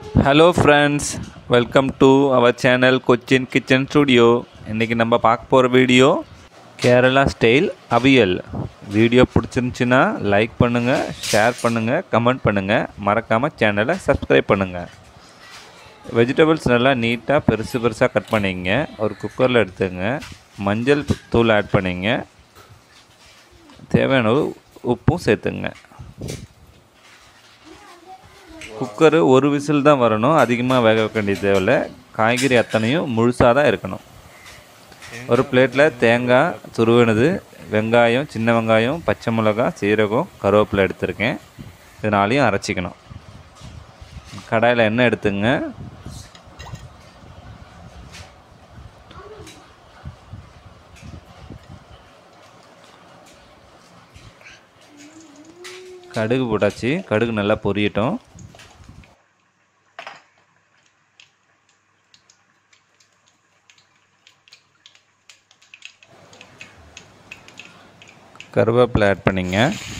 hello friends welcome to our channel Cochin kitchen studio இன்றைக்கி நம்ம பார்க்க போகிற video Kerala style avial video பிடிச்சிருந்துச்சின்னா லைக் பண்ணுங்கள் ஷேர் பண்ணுங்கள் கமெண்ட் பண்ணுங்கள் மறக்காமல் சேனலை சப்ஸ்கிரைப் பண்ணுங்கள் வெஜிடபிள்ஸ் நல்லா நீட்டாக பெருசு பெருசாக கட் பண்ணிங்க ஒரு குக்கரில் எடுத்துங்க மஞ்சள் தூள் ஆட் பண்ணிங்க தேவையான அளவு உப்பும் சேர்த்துங்க குக்கரு ஒரு விசில் தான் வரணும் அதிகமாக வேக வைக்க வேண்டிய தேவையில்ல காய்கறி அத்தனையும் முழுசாக தான் இருக்கணும் ஒரு பிளேட்டில் தேங்காய் துருவினது வெங்காயம் சின்ன வெங்காயம் பச்சை மிளகாய் சீரகம் கருவேப்பிலை எடுத்திருக்கேன் இது நாளையும் அரைச்சிக்கணும் கடாயில் எண்ணெய் எடுத்துங்க கடுகு போட்டாச்சு கடுகு நல்லா பொரியட்டும் கருவேப்பிலை ஆட் பண்ணிங்க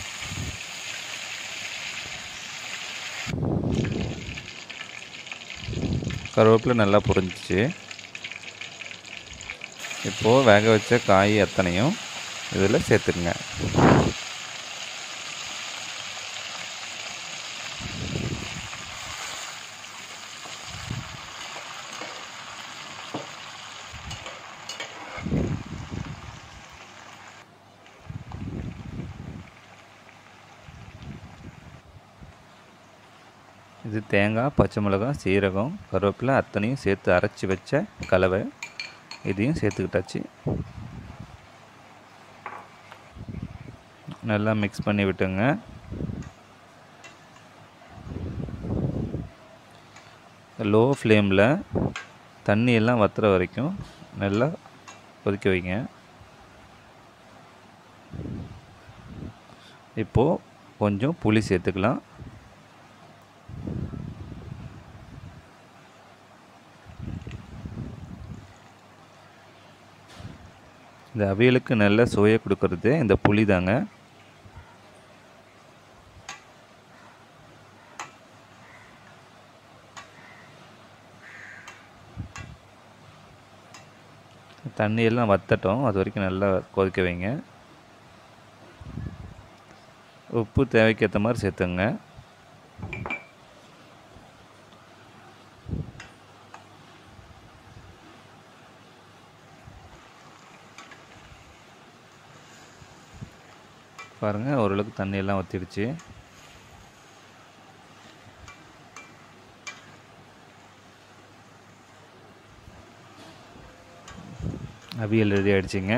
கருவேப்பிலை நல்லா புரிஞ்சிச்சு இப்போது வேக வச்ச காய் அத்தனையும் இதில் சேர்த்துருங்க இது தேங்காய் பச்சை மிளகாய் சீரகம் கருவேப்பிலை அத்தனையும் சேர்த்து அரைச்சி வச்ச கலவை இதையும் சேர்த்துக்கிட்டாச்சு நல்லா மிக்ஸ் பண்ணி விட்டுங்க லோ ஃப்ளேமில் தண்ணி எல்லாம் வத்துற வரைக்கும் நல்லா கொதிக்க வைங்க இப்போது கொஞ்சம் புளி சேர்த்துக்கலாம் இந்த அவியலுக்கு நல்ல சுவையை கொடுக்கறது இந்த புளி தாங்க தண்ணியெல்லாம் வத்தட்டும் அது வரைக்கும் நல்லா கொதிக்க வைங்க உப்பு தேவைக்கேற்ற மாதிரி சேர்த்துங்க பாருங்கள் ஓரளவுக்கு தண்ணியெல்லாம் வற்றிடுச்சு அவியல் ரெடி ஆகிடுச்சிங்க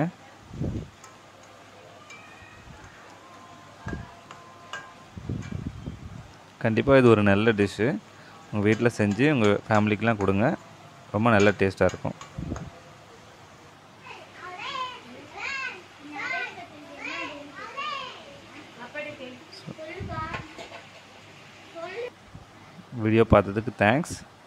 கண்டிப்பாக இது ஒரு நல்ல டிஷ்ஷு உங்கள் வீட்டில் செஞ்சு உங்கள் ஃபேமிலிக்கெலாம் கொடுங்க ரொம்ப நல்ல டேஸ்ட்டாக இருக்கும் வீடியோ பார்த்ததுக்கு தேங்க்ஸ்